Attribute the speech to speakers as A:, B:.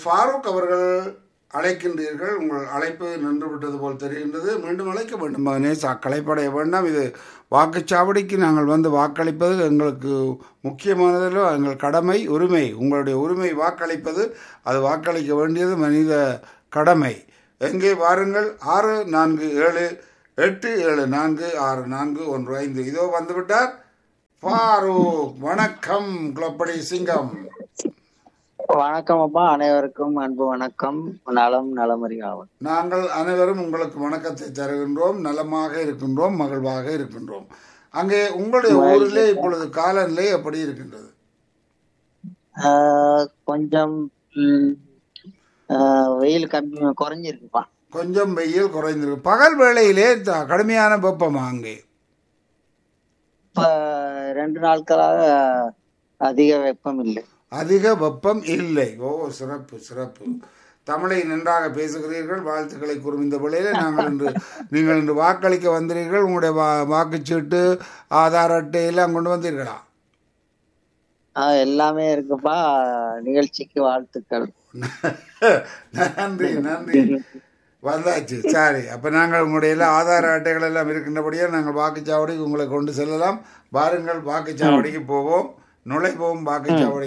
A: ஃபாரூக் அவர்கள் அழைக்கின்றீர்கள் உங்கள் அழைப்பு நின்று விட்டது போல் தெரிகின்றது மீண்டும் அழைக்க வேண்டும் மகனே சா- களைப்படைய வேண்டாம் இது வாக்குச்சாவடிக்கு நாங்கள் வந்து வாக்களிப்பது எங்களுக்கு முக்கியமானதில் எங்கள் கடமை உரிமை உங்களுடைய உரிமை வாக்களிப்பது அது வாக்களிக்க வேண்டியது மனித கடமை எங்கே வாருங்கள் ஆறு நான்கு ஏழு எட்டு ஏழு நான்கு ஆறு நான்கு ஒன்று ஐந்து இதோ வந்துவிட்டார் ஃபாரூக் வணக்கம் குளப்படி சிங்கம்
B: வணக்கம் அப்பா அனைவருக்கும் அன்பு வணக்கம் நலம் நலமறியாவன்
A: நாங்கள் அனைவரும் உங்களுக்கு வணக்கத்தை தருகின்றோம் நலமாக இருக்கின்றோம் மகிழ்வாக இருக்கின்றோம் அங்கே உங்களுடைய ஊரிலே இப்பொழுது காலநிலை எப்படி இருக்கின்றது
B: கொஞ்சம் ம், ஆஹ், வெயில் கம்மி குறைஞ்சிருக்குப்பா
A: கொஞ்சம் வெயில் குறைந்திருக்கு பகல் வேளையிலே த- கடுமையான வெப்பமா அங்கே
B: இப்ப ரெண்டு நாட்களாக அதிக வெப்பம் இல்லை
A: அதிக வெப்பம் இல்லை ஓ சிறப்பு சிறப்பு தமிழை நன்றாக பேசுகிறீர்கள் வாழ்த்துக்களை கூறும் இந்த வேளையிலே நாங்கள் இன்று நீங்கள் இன்று வாக்களிக்க வந்தீர்கள் உங்களுடைய வா வாக்குச்சீட்டு ஆதார் அட்டை எல்லாம் கொண்டு வந்தீர்களா
B: ஆஹ், எல்லாமே இருக்குப்பா நிகழ்ச்சிக்கு வாழ்த்துக்கள்
A: நன்றி நன்றி வந்தாச்சு சரி அப்ப நாங்கள் உங்களுடைய எல்லா ஆதார அட்டைகள் எல்லாம் இருக்கின்றபடியே நாங்கள் வாக்குச்சாவடிக்கு உங்களை கொண்டு செல்லலாம் வாருங்கள் வாக்குச்சாவடிக்கு போவோம் நுழைவோம் வாக்குச்சாவடி